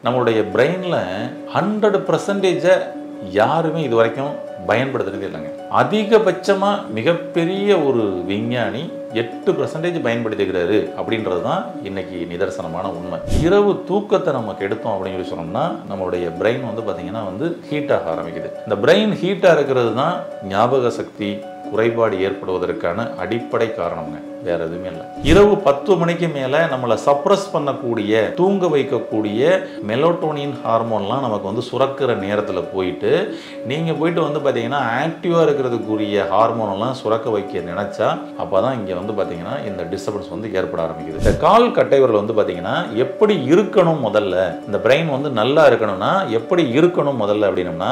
நம்மளுடைய பிரெயினில் ஹண்ட்ரட் பர்சன்டேஜை யாருமே இது வரைக்கும் பயன்படுத்துனதே இல்லைங்க அதிகபட்சமாக மிகப்பெரிய ஒரு விஞ்ஞானி எட்டு பர்சன்டேஜ் பயன்படுத்திக்கிறாரு அப்படின்றது தான் இன்னைக்கு நிதர்சனமான உண்மை இரவு தூக்கத்தை நம்ம கெடுத்தோம் அப்படின்னு சொல்லி சொன்னோம்னா நம்மளுடைய பிரெயின் வந்து பார்த்தீங்கன்னா வந்து ஹீட் ஆக ஆரம்பிக்குது இந்த பிரெயின் ஹீட்டாக இருக்கிறது தான் ஞாபக சக்தி குறைபாடு ஏற்படுவதற்கான அடிப்படை காரணம்ங்க வேற எதுவுமே இல்லை இரவு பத்து மணிக்கு மேலே நம்மளை சப்ரஸ் பண்ணக்கூடிய தூங்க வைக்கக்கூடிய மெலோட்டோனின் ஹார்மோன்லாம் நமக்கு வந்து சுரக்கிற நேரத்தில் போயிட்டு நீங்கள் போயிட்டு வந்து பார்த்தீங்கன்னா ஆக்டிவாக இருக்கிறதுக்குரிய ஹார்மோனெல்லாம் சுரக்க வைக்க நினச்சா அப்போ தான் இங்கே வந்து பார்த்தீங்கன்னா இந்த டிஸ்டர்பன்ஸ் வந்து ஏற்பட ஆரம்பிக்குது இந்த கால் கட்டைவரில் வந்து பார்த்தீங்கன்னா எப்படி இருக்கணும் முதல்ல இந்த பிரெயின் வந்து நல்லா இருக்கணும்னா எப்படி இருக்கணும் முதல்ல அப்படின்னம்னா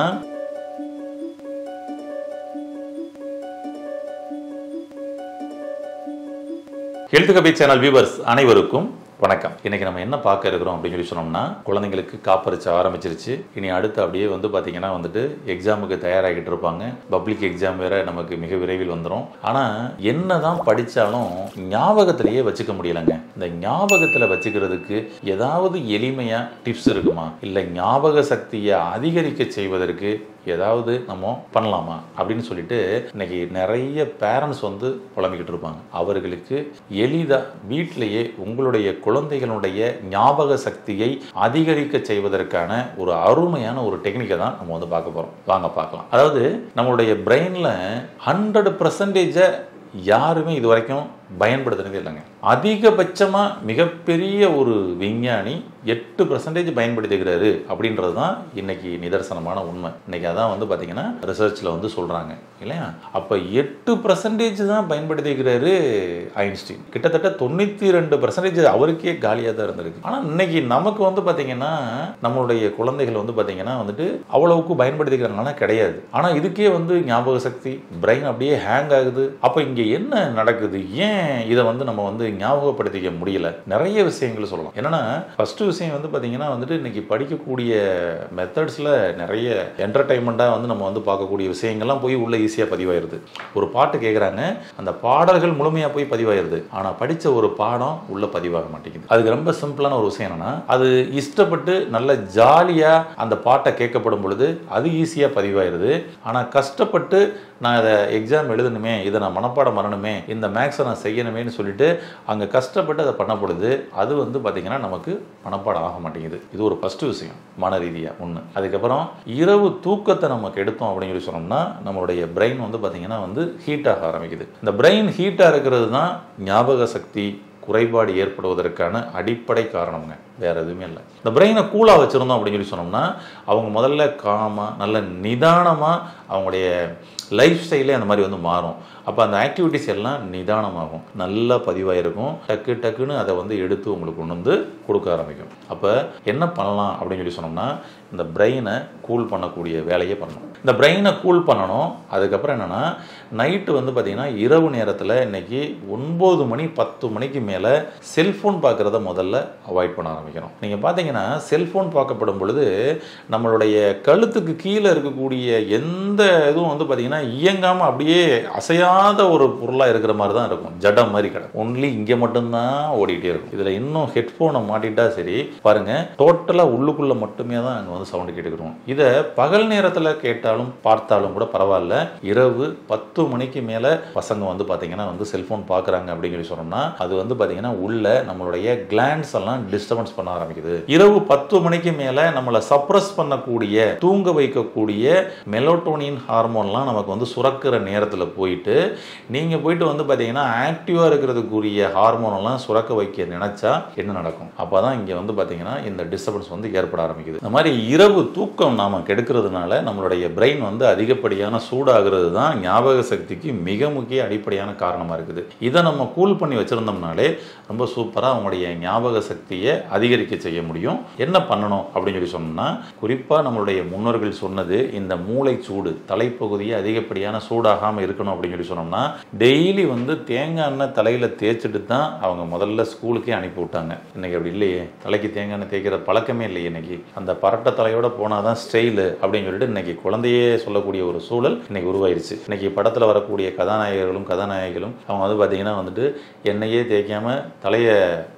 ஹெல்த் கபி சேனல் வியூவர்ஸ் அனைவருக்கும் வணக்கம் இன்னைக்கு நம்ம என்ன பார்க்க இருக்கிறோம் அப்படின்னு சொல்லி சொன்னோம்னா குழந்தைங்களுக்கு காப்பரிச்சு ஆரம்பிச்சிருச்சு இனி அடுத்து அப்படியே வந்து பார்த்தீங்கன்னா வந்துட்டு எக்ஸாமுக்கு தயாராகிட்டு இருப்பாங்க பப்ளிக் எக்ஸாம் வேற நமக்கு மிக விரைவில் வந்துடும் ஆனால் என்னதான் படித்தாலும் ஞாபகத்திலேயே வச்சுக்க முடியலைங்க இந்த ஞாபகத்தில் வச்சுக்கிறதுக்கு ஏதாவது எளிமையாக டிப்ஸ் இருக்குமா இல்லை ஞாபக சக்தியை அதிகரிக்க செய்வதற்கு ஏதாவது நம்ம பண்ணலாமா அப்படின்னு சொல்லிட்டு இன்னைக்கு நிறைய பேரண்ட்ஸ் வந்து புலம்பிக்கிட்டு இருப்பாங்க அவர்களுக்கு எளிதாக வீட்டிலேயே உங்களுடைய குழந்தைகளுடைய ஞாபக சக்தியை அதிகரிக்க செய்வதற்கான ஒரு அருமையான ஒரு டெக்னிக்கை தான் நம்ம வந்து பார்க்க போகிறோம் வாங்க பார்க்கலாம் அதாவது நம்மளுடைய பிரெயினில் ஹண்ட்ரட் பர்சன்டேஜை யாருமே இது வரைக்கும் பயன்படுத்துனதே இல்லைங்க அதிகபட்சமாக மிகப்பெரிய ஒரு விஞ்ஞானி எட்டு பர்சன்டேஜ் பயன்படுத்திக்கிறாரு அப்படின்றது தான் இன்னைக்கு நிதர்சனமான உண்மை இன்னைக்கு அதான் வந்து பார்த்தீங்கன்னா ரிசர்ச்சில் வந்து சொல்கிறாங்க இல்லையா அப்போ எட்டு பர்சன்டேஜ் தான் பயன்படுத்திக்கிறாரு ஐன்ஸ்டீன் கிட்டத்தட்ட தொண்ணூற்றி ரெண்டு பர்சன்டேஜ் அவருக்கே காலியாக தான் இருந்திருக்கு ஆனால் இன்னைக்கு நமக்கு வந்து பார்த்தீங்கன்னா நம்மளுடைய குழந்தைகள் வந்து பார்த்தீங்கன்னா வந்துட்டு அவ்வளவுக்கு பயன்படுத்திக்கிறாங்கன்னா கிடையாது ஆனால் இதுக்கே வந்து ஞாபக சக்தி பிரெயின் அப்படியே ஹேங் ஆகுது அப்போ இங்கே என்ன நடக்குது ஏன் இதை வந்து நம்ம வந்து ஞாபகப்படுத்திக்க முடியல நிறைய விஷயங்கள் சொல்லலாம் என்னன்னா ஃபர்ஸ்ட் விஷயம் வந்து பார்த்தீங்கன்னா வந்துட்டு இன்னைக்கு படிக்கக்கூடிய மெத்தட்ஸில் நிறைய என்டர்டைன்மெண்ட்டாக வந்து நம்ம வந்து பார்க்கக்கூடிய விஷயங்கள்லாம் போய் உள்ள ஈஸியாக பதிவாயிருது ஒரு பாட்டு கேட்குறாங்க அந்த பாடல்கள் முழுமையாக போய் பதிவாயிருது ஆனால் படித்த ஒரு பாடம் உள்ள பதிவாக மாட்டேங்குது அதுக்கு ரொம்ப சிம்பிளான ஒரு விஷயம் என்னன்னா அது இஷ்டப்பட்டு நல்ல ஜாலியாக அந்த பாட்டை கேட்கப்படும் பொழுது அது ஈஸியாக பதிவாயிருது ஆனால் கஷ்டப்பட்டு நான் இதை எக்ஸாம் எழுதணுமே இதை நான் மனப்பாடம் பண்ணணுமே இந்த மேக்ஸை நான் செய்யணுமேன்னு சொல்லிட்டு அங்கே கஷ்டப்பட்டு அதை பண்ண பொழுது அது வந்து பார்த்திங்கன்னா நமக்கு மனப்பாடம் ஆக மாட்டேங்குது இது ஒரு ஃபஸ்ட்டு விஷயம் மன ரீதியாக ஒன்று அதுக்கப்புறம் இரவு தூக்கத்தை நம்ம கெடுத்தோம் அப்படின்னு சொல்லி சொன்னோம்னா நம்மளுடைய பிரெயின் வந்து பார்த்திங்கன்னா வந்து ஹீட் ஆக ஆரம்பிக்குது இந்த பிரெயின் ஹீட்டாக இருக்கிறது தான் ஞாபக சக்தி குறைபாடு ஏற்படுவதற்கான அடிப்படை காரணம்ங்க வேற எதுவுமே இல்லை இந்த பிரெயினை கூலாக வச்சுருந்தோம் அப்படின்னு சொல்லி சொன்னோம்னா அவங்க முதல்ல காமாக நல்ல நிதானமாக அவங்களுடைய லைஃப் ஸ்டைலே அந்த மாதிரி வந்து மாறும் அப்போ அந்த ஆக்டிவிட்டிஸ் எல்லாம் நிதானமாகும் நல்லா பதிவாயிருக்கும் டக்கு டக்குன்னு அதை வந்து எடுத்து உங்களுக்கு கொண்டு வந்து கொடுக்க ஆரம்பிக்கும் அப்போ என்ன பண்ணலாம் அப்படின்னு சொல்லி சொன்னோம்னா இந்த பிரெயினை கூல் பண்ணக்கூடிய வேலையை பண்ணணும் இந்த பிரெயினை கூல் பண்ணணும் அதுக்கப்புறம் என்னென்னா நைட்டு வந்து பார்த்திங்கன்னா இரவு நேரத்தில் இன்னைக்கு ஒன்பது மணி பத்து மணிக்கு மேலே செல்ஃபோன் பார்க்குறத முதல்ல அவாய்ட் பண்ண ஆரம்பிக்கணும் நீங்கள் பார்த்தீங்கன்னா செல்ஃபோன் பார்க்கப்படும் பொழுது நம்மளுடைய கழுத்துக்கு கீழே இருக்கக்கூடிய எந்த இதுவும் வந்து பார்த்திங்கன்னா இயங்காமல் அப்படியே அசையாத ஒரு பொருளாக இருக்கிற மாதிரி தான் இருக்கும் ஜடம் மாதிரி கிடக்கும் ஒன்லி இங்கே மட்டும்தான் ஓடிட்டே இருக்கும் இதில் இன்னும் ஹெட்ஃபோனை மாட்டிட்டா சரி பாருங்கள் டோட்டலாக உள்ளுக்குள்ளே மட்டுமே தான் அங்கே வந்து சவுண்டு கேட்டுக்கிறோம் இதை பகல் நேரத்தில் கேட்டாலும் பார்த்தாலும் கூட பரவாயில்ல இரவு பத்து மணிக்கு மேலே பசங்க வந்து பார்த்தீங்கன்னா வந்து செல்ஃபோன் பார்க்குறாங்க அப்படின்னு சொல்லி சொன்னோம்னா அது வந்து பார்த்தீங்கன்னா உள்ள நம்மளுடைய கிளாண்ட்ஸ் எல்லாம் டிஸ்டர்பன்ஸ் பண்ண ஆரம்பிக்குது இரவு பத்து மணிக்கு மேலே நம்மளை சப்ரஸ் பண்ணக்கூடிய தூங்க வைக்கக்கூடிய மெலோட்டோனின் ஹார்மோன்லாம் நமக்கு வந்து சுரக்கிற நேரத்தில் போயிட்டு நீங்கள் போயிட்டு வந்து பார்த்தீங்கன்னா ஆக்டிவாக இருக்கிறதுக்குரிய ஹார்மோனெல்லாம் சுரக்க வைக்க நினச்சா என்ன நடக்கும் அப்போ தான் இங்கே வந்து பார்த்தீங்கன்னா இந்த டிஸ்டர்பன்ஸ் வந்து ஏற்பட ஆரம்பிக்குது இந்த மாதிரி இரவு தூக்கம் நாம் கெடுக்கிறதுனால நம்மளுடைய பிரெயின் வந்து அதிகப்படியான சூடாகிறது தான் ஞாபக சக்திக்கு மிக முக்கிய அடிப்படையான காரணமாக இருக்குது இதை நம்ம கூல் பண்ணி வச்சுருந்தோம்னாலே ரொம்ப சூப்பராக அவங்களுடைய ஞாபக சக்தியை அதிகரிக்க செய்ய முடியும் என்ன பண்ணணும் அப்படின்னு சொல்லி சொன்னோம்னா குறிப்பாக நம்மளுடைய முன்னோர்கள் சொன்னது இந்த மூளை சூடு தலைப்பகுதியை அதிகப்படியான சூடாகாமல் இருக்கணும் அப்படின்னு சொல்லி சொன்னோம்னா டெய்லி வந்து தேங்காய் எண்ணெய் தலையில் தேய்ச்சிட்டு தான் அவங்க முதல்ல ஸ்கூலுக்கே அனுப்பி விட்டாங்க இன்னைக்கு அப்படி இல்லையே தலைக்கு தேங்காய் எண்ணெய் தேய்க்கிற பழக்கமே இல்லையே இன்னைக்கு அந்த பரட்டை தலையோட போனால் தான் ஸ்டைலு அப்படின்னு சொல்லிட்டு இன்னைக்கு குழந்தையே சொல்லக்கூடிய ஒரு சூழல் இன்னைக்கு உருவாயிருச்சு இன்னைக்கு படத்தில் வரக்கூடிய கதாநாயகர்களும் கதாநாயகிகளும் அவங்க வந்து பார்த்தீங்கன்னா வந்துட்டு எண்ணெயே தேய்க்காம தலையை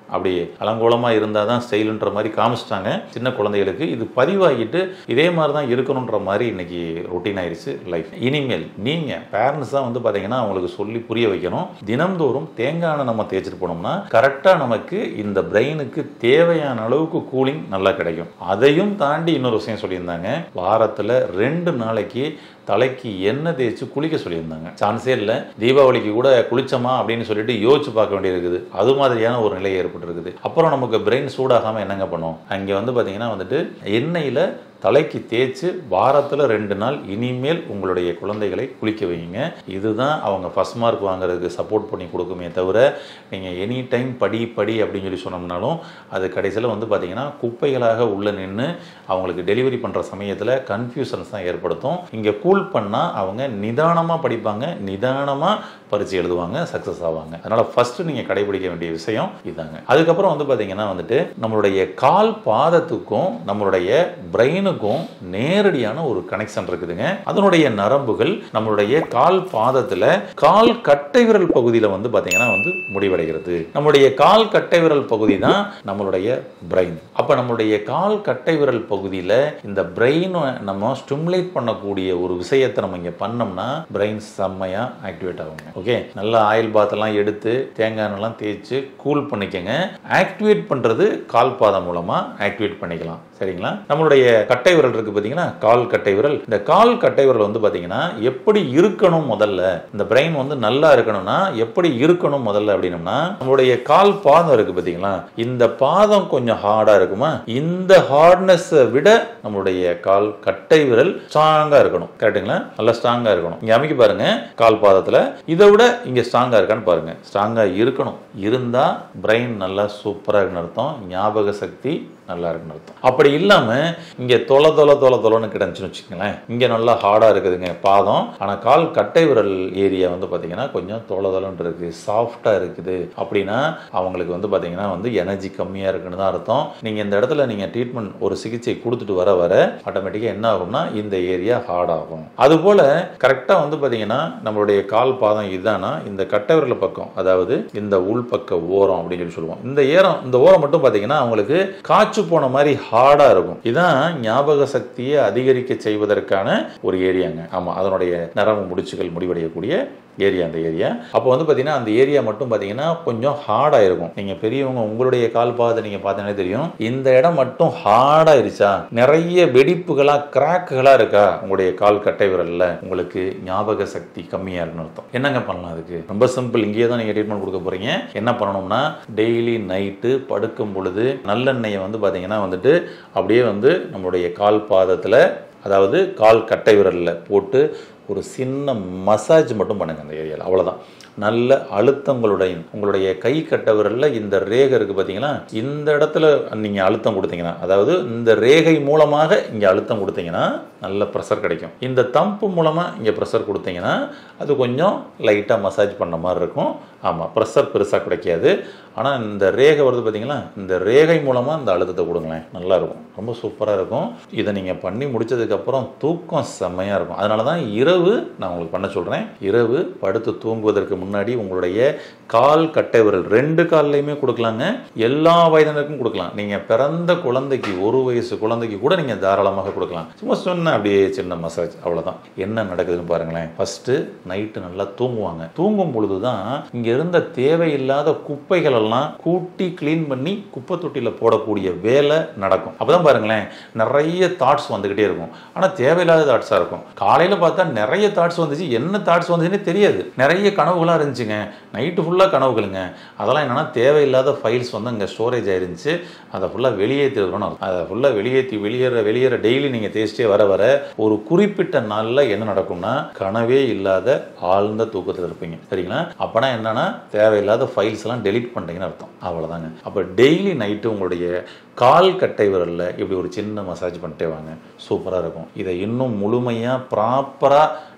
அப்படி அலங்கோலமாக இருந்தால் தான் ஸ்டைலுன்ற மாதிரி காமிச்சிட்டாங்க சின்ன குழந்தைகளுக்கு இது பதிவாகிட்டு இதே மாதிரி தான் இருக்கணுன்ற மாதிரி இன்னைக்கு ரொட்டீன் ஆயிடுச்சு லைஃப் இனிமேல் நீங்கள் பேரண்ட்ஸ் தான் வந்து பார்த்தீங்கன்னா அவங்களுக்கு சொல்லி புரிய வைக்கணும் தினம்தோறும் தேங்காய் எண்ணெய் நம்ம தேய்ச்சிட்டு போனோம்னா கரெக்டாக நமக்கு இந்த பிரெயினுக்கு தேவையான அளவுக்கு கூலிங் நல்லா கிடைக்கும் அதையும் தாண்டி இன்னொரு விஷயம் சொல்லியிருந்தாங்க வாரத்தில் ரெண்டு நாளைக்கு தலைக்கு எண்ணெய் தேய்ச்சி குளிக்க சொல்லியிருந்தாங்க சான்ஸே இல்லை தீபாவளிக்கு கூட குளிச்சோமா அப்படின்னு சொல்லிட்டு யோசிச்சு பார்க்க வேண்டியிருக்குது அது மாதிரியான ஒரு நிலை ஏற்பட்டிருக்குது அப்புறம் நமக்கு பிரெயின் சூடாகாமல் என்னங்க பண்ணும் அங்கே வந்து பார்த்தீங்கன்னா வந்துட்டு எண்ணெயில் தலைக்கு தேய்ச்சி வாரத்தில் ரெண்டு நாள் இனிமேல் உங்களுடைய குழந்தைகளை குளிக்க வைங்க இதுதான் அவங்க ஃபஸ்ட் மார்க் வாங்குறதுக்கு சப்போர்ட் பண்ணி கொடுக்குமே தவிர நீங்கள் எனி டைம் படி படி அப்படின்னு சொல்லி சொன்னோம்னாலும் அது கடைசியில் வந்து பார்த்தீங்கன்னா குப்பைகளாக உள்ளே நின்று அவங்களுக்கு டெலிவரி பண்ணுற சமயத்தில் கன்ஃபியூஷன்ஸ் தான் ஏற்படுத்தும் இங்கே கூல் பண்ணால் அவங்க நிதானமாக படிப்பாங்க நிதானமாக பரிச்சு எழுதுவாங்க சக்ஸஸ் ஆவாங்க அதனால் ஃபஸ்ட்டு நீங்கள் கடைபிடிக்க வேண்டிய விஷயம் இதாங்க அதுக்கப்புறம் வந்து பார்த்தீங்கன்னா வந்துட்டு நம்மளுடைய கால் பாதத்துக்கும் நம்மளுடைய பிரெயினுக்கும் நேரடியான ஒரு கனெக்ஷன் இருக்குதுங்க அதனுடைய நரம்புகள் நம்மளுடைய கால் பாதத்தில் கால் கட்டை விரல் பகுதியில் வந்து பார்த்தீங்கன்னா வந்து முடிவடைகிறது நம்மளுடைய கால் கட்டை விரல் பகுதி தான் நம்மளுடைய பிரெயின் அப்போ நம்மளுடைய கால் கட்டை விரல் பகுதியில் இந்த பிரெயினை நம்ம ஸ்டிமுலேட் பண்ணக்கூடிய ஒரு விஷயத்தை நம்ம இங்கே பண்ணோம்னா பிரெயின் செம்மையாக ஆக்டிவேட் ஆகுங்க ஓகே நல்லா ஆயில் பாத்தெல்லாம் எடுத்து தேங்காய் எண்ணெய்லாம் தேய்ச்சி கூல் பண்ணிக்கங்க ஆக்டிவேட் பண்ணுறது கால் பாதம் மூலமாக ஆக்டிவேட் பண்ணிக்கலாம் சரிங்களா நம்மளுடைய கட்டை விரல் இருக்கு பார்த்தீங்கன்னா கால் கட்டை விரல் இந்த கால் கட்டை விரல் வந்து பார்த்தீங்கன்னா எப்படி இருக்கணும் முதல்ல இந்த பிரெயின் வந்து நல்லா இருக்கணும்னா எப்படி இருக்கணும் முதல்ல அப்படின்னம்னா நம்மளுடைய கால் பாதம் இருக்கு பார்த்தீங்களா இந்த பாதம் கொஞ்சம் ஹார்டா இருக்குமா இந்த ஹார்ட்னஸை விட நம்மளுடைய கால் கட்டை விரல் ஸ்ட்ராங்கா இருக்கணும் கரெக்டுங்களா நல்லா ஸ்ட்ராங்கா இருக்கணும் இங்க அமைக்க பாருங்க கால் பாதத்துல இதை விட இங்க ஸ்ட்ராங்கா இருக்கான்னு பாருங்க ஸ்ட்ராங்கா இருக்கணும் இருந்தா பிரெயின் நல்லா சூப்பரா இருக்குன்னு அர்த்தம் ஞாபக சக்தி நல்லா இருக்குன்னு அர்த்தம் அப்படி இல்லாம இங்க தொலை தொலை தொலை தொலைன்னு கிடந்துச்சுன்னு வச்சுக்கோங்களேன் இங்க நல்லா ஹார்டா இருக்குதுங்க பாதம் ஆனா கால் கட்டை விரல் ஏரியா வந்து பாத்தீங்கன்னா கொஞ்சம் தொலை தொலைன்னு இருக்கு சாஃப்டா இருக்குது அப்படின்னா அவங்களுக்கு வந்து பாத்தீங்கன்னா வந்து எனர்ஜி கம்மியா இருக்குன்னு தான் அர்த்தம் நீங்க இந்த இடத்துல நீங்க ட்ரீட்மெண்ட் ஒரு சிகிச்சை கொடுத்துட்டு வர வர ஆட்டோமேட்டிக்கா என்ன ஆகும்னா இந்த ஏரியா ஹார்ட் ஆகும் அதுபோல கரெக்டா வந்து பாத்தீங்கன்னா நம்மளுடைய கால் பாதம் இதுதானா இந்த கட்டை விரல் பக்கம் அதாவது இந்த உள் பக்க ஓரம் அப்படின்னு சொல்லி சொல்லுவோம் இந்த ஏரம் இந்த ஓரம் மட்டும் பாத்தீங்கன்னா அவங்களுக்கு காய்ச்சி போன மாதிரி ஹார்டா இருக்கும் இதான் ஞாபக சக்தியை அதிகரிக்க செய்வதற்கான ஒரு ஏரியாங்க ஆமா அதனுடைய நரம்பு முடிச்சுகள் முடிவடையக்கூடிய ஏரியா அந்த ஏரியா அப்போ வந்து பார்த்தீங்கன்னா அந்த ஏரியா மட்டும் பார்த்தீங்கன்னா கொஞ்சம் ஹார்டாக இருக்கும் நீங்கள் பெரியவங்க உங்களுடைய கால் பாதத்தை நீங்கள் பார்த்தீங்கன்னா தெரியும் இந்த இடம் மட்டும் ஹார்டாயிருச்சா நிறைய வெடிப்புகளாக கிராக்குகளாக இருக்கா உங்களுடைய கால் கட்டை விரலில் உங்களுக்கு ஞாபக சக்தி கம்மியாக இருக்குன்னு அர்த்தம் என்னங்க பண்ணலாம் அதுக்கு ரொம்ப சிம்பிள் இங்கேயே தான் நீங்கள் ட்ரீட்மெண்ட் கொடுக்க போகிறீங்க என்ன பண்ணணும்னா டெய்லி நைட்டு படுக்கும் பொழுது நல்லெண்ணெயை வந்து பார்த்தீங்கன்னா வந்துட்டு அப்படியே வந்து நம்மளுடைய கால் பாதத்தில் அதாவது கால் கட்டை விரலில் போட்டு ஒரு சின்ன மசாஜ் மட்டும் பண்ணுங்க அந்த ஏரியாவில் அவ்வளோதான் நல்ல அழுத்தங்களுடைய உங்களுடைய கை கட்ட விரலில் இந்த ரேகை இருக்குது பார்த்தீங்களா இந்த இடத்துல நீங்கள் அழுத்தம் கொடுத்தீங்கன்னா அதாவது இந்த ரேகை மூலமாக இங்கே அழுத்தம் கொடுத்தீங்கன்னா நல்ல ப்ரெஷர் கிடைக்கும் இந்த தம்பு மூலமாக இங்கே ப்ரெஷர் கொடுத்தீங்கன்னா அது கொஞ்சம் லைட்டாக மசாஜ் பண்ண மாதிரி இருக்கும் ஆமாம் ப்ரெஷர் பெருசாக கிடைக்காது ஆனால் இந்த ரேகை வருது பார்த்தீங்களா இந்த ரேகை மூலமாக இந்த அழுத்தத்தை கொடுங்களேன் நல்லா இருக்கும் ரொம்ப சூப்பராக இருக்கும் இதை நீங்கள் பண்ணி முடிச்சதுக்கப்புறம் தூக்கம் செம்மையாக இருக்கும் அதனால தான் இரவு நான் உங்களுக்கு பண்ண சொல்கிறேன் இரவு படுத்து தூங்குவதற்கு முன்னாடி உங்களுடைய கால் கட்டை விரல் ரெண்டு கால்லையுமே கொடுக்கலாங்க எல்லா வயதினருக்கும் கொடுக்கலாம் நீங்கள் பிறந்த குழந்தைக்கு ஒரு வயசு குழந்தைக்கு கூட நீங்கள் தாராளமாக கொடுக்கலாம் சும்மா சொன்ன அப்படியே சின்ன மசாஜ் அவ்வளோதான் என்ன நடக்குதுன்னு பாருங்களேன் ஃபஸ்ட்டு நைட்டு நல்லா தூங்குவாங்க தூங்கும் பொழுது தான் இங்கே இருந்த தேவையில்லாத குப்பைகள் எல்லாம் கூட்டி க்ளீன் பண்ணி குப்பை தொட்டியில் போடக்கூடிய வேலை நடக்கும் அப்பதான் பாருங்களேன் நிறைய தாட்ஸ் வந்துக்கிட்டே இருக்கும் ஆனால் தேவையில்லாத தாட்ஸாக இருக்கும் காலையில் பார்த்தா நிறைய தாட்ஸ் வந்துச்சு என்ன தாட்ஸ் வந்துச்சுன்னே தெரியாது நிறைய கனவுகளாக இருந்துச்சுங்க நைட்டு ஃபுல்லாக கனவுகளுங்க அதெல்லாம் என்னன்னா தேவையில்லாத ஃபைல்ஸ் வந்து அங்கே ஸ்டோரேஜ் ஆயிருந்துச்சு அதை ஃபுல்லாக வெளியேற்றிருக்கணும் அதை ஃபுல்லாக வெளியேற்றி வெளியேற வெளியேற டெய்லி நீங்கள் தேய்ச்சிட்டே வர வர ஒரு குறிப்பிட்ட நாளில் என்ன நடக்கும்னா கனவே இல்லாத ஆழ்ந்த தூக்கத்தில் இருப்பீங்க சரிங்களா அப்போனா என்னன்னா தேவையில்லாத ஃபைல்ஸ் எல்லாம் டெலீட் பண்ணிட்டீங்கன்னு அர்த்தம் அவ்வளோதாங்க அப்போ டெய்லி நைட்டு உங்களுடைய கால் கட்டை விரலில் இப்படி ஒரு சின்ன மசாஜ் பண்ணிட்டே வாங்க சூப்பராக இருக்கும் இதை இன்னும் முழுமையாக ப்ராப்பராக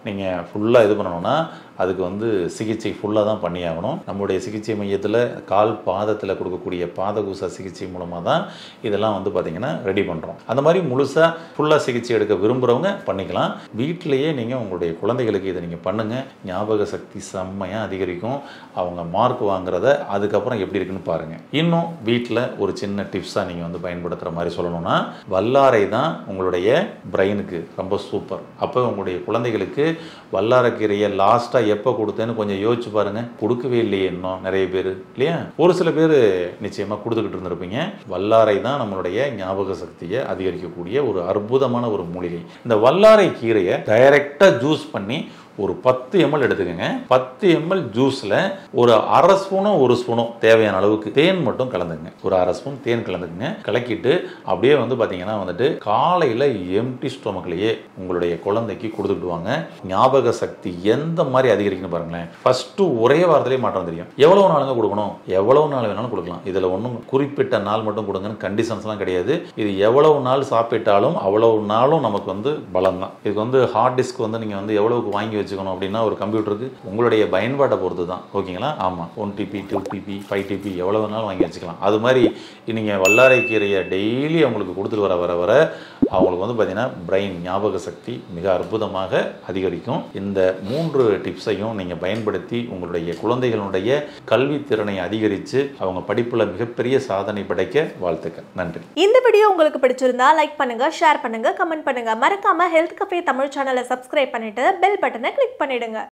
நீங்கள் ஃபுல்லாக இது பண்ணணும்னா அதுக்கு வந்து சிகிச்சை ஃபுல்லாக தான் பண்ணியாகணும் நம்முடைய சிகிச்சை மையத்தில் கால் பாதத்தில் கொடுக்கக்கூடிய பாதகூச சிகிச்சை மூலமாக தான் இதெல்லாம் வந்து பார்த்திங்கன்னா ரெடி பண்ணுறோம் அந்த மாதிரி முழுசாக ஃபுல்லாக சிகிச்சை எடுக்க விரும்புகிறவங்க பண்ணிக்கலாம் வீட்டிலேயே நீங்கள் உங்களுடைய குழந்தைகளுக்கு இதை நீங்கள் பண்ணுங்கள் ஞாபக சக்தி செம்மையாக அதிகரிக்கும் அவங்க மார்க் வாங்குறத அதுக்கப்புறம் எப்படி இருக்குன்னு பாருங்கள் இன்னும் வீட்டில் ஒரு சின்ன டிப்ஸாக நீங்கள் வந்து பயன்படுத்துகிற மாதிரி சொல்லணும்னா வல்லாரை தான் உங்களுடைய பிரெயினுக்கு ரொம்ப சூப்பர் அப்போ உங்களுடைய குழந்தைகளுக்கு வல்லாரக்கீரையை லாஸ்ட்டாக எப்போ கொடுத்தேன்னு கொஞ்சம் யோசிச்சு பாருங்க கொடுக்கவே இல்லையே இன்னும் நிறைய பேர் இல்லையா ஒரு சில பேர் நிச்சயமாக கொடுத்துக்கிட்டு இருந்திருப்பீங்க வல்லாரை தான் நம்மளுடைய ஞாபக சக்தியை அதிகரிக்கக்கூடிய ஒரு அற்புதமான ஒரு மூலிகை இந்த வல்லாரை கீரையை டைரெக்டாக ஜூஸ் பண்ணி ஒரு பத்து எம்எல் எடுத்துக்கோங்க பத்து எம்எல் ஜூஸில் ஒரு அரை ஸ்பூனோ ஒரு ஸ்பூனோ தேவையான அளவுக்கு தேன் மட்டும் கலந்துங்க ஒரு அரை ஸ்பூன் தேன் கலந்துக்குங்க கலக்கிட்டு அப்படியே வந்து பார்த்தீங்கன்னா வந்துட்டு காலையில் எம்டி ஸ்டொமக்லேயே உங்களுடைய குழந்தைக்கு கொடுத்துட்டு வாங்க ஞாபக சக்தி எந்த மாதிரி அதிகரிக்குன்னு பாருங்களேன் ஃபஸ்ட்டு ஒரே வாரத்திலே மாற்றம் தெரியும் எவ்வளோ நாளுங்க கொடுக்கணும் எவ்வளவு நாள் வேணாலும் கொடுக்கலாம் இதில் ஒன்றும் குறிப்பிட்ட நாள் மட்டும் கொடுங்கன்னு கண்டிஷன்ஸ்லாம் கிடையாது இது எவ்வளவு நாள் சாப்பிட்டாலும் அவ்வளவு நாளும் நமக்கு வந்து பலம் தான் இதுக்கு வந்து ஹார்ட் டிஸ்க் வந்து நீங்கள் வந்து எவ்வளவுக்கு வாங்கி வச்சுக்கணும் அப்படின்னா ஒரு கம்ப்யூட்டருக்கு உங்களுடைய பயன்பாட்டை பொறுத்து தான் ஓகேங்களா ஆமாம் one TB two TB five TB எவ்வளோ வேணாலும் வாங்கி வச்சுக்கலாம் அது மாதிரி நீங்கள் வல்லாரை கீரையை டெய்லி அவங்களுக்கு கொடுத்துட்டு வர வர வர அவங்களுக்கு வந்து பார்த்தீங்கன்னா பிரெயின் ஞாபக சக்தி மிக அற்புதமாக அதிகரிக்கும் இந்த மூன்று டிப்ஸையும் நீங்கள் பயன்படுத்தி உங்களுடைய குழந்தைகளுடைய கல்வி திறனை அதிகரித்து அவங்க படிப்பில் மிகப்பெரிய சாதனை படைக்க வாழ்த்துக்கள் நன்றி இந்த வீடியோ உங்களுக்கு பிடிச்சிருந்தா லைக் பண்ணுங்க ஷேர் பண்ணுங்க கமெண்ட் பண்ணுங்க மறக்காம ஹெல்த் கஃபே தமிழ் சேனலை சப்ஸ்கிரைப் பண்ணிட்டு பெல் பட்டனை கிளிக் பண்ணிடுங்க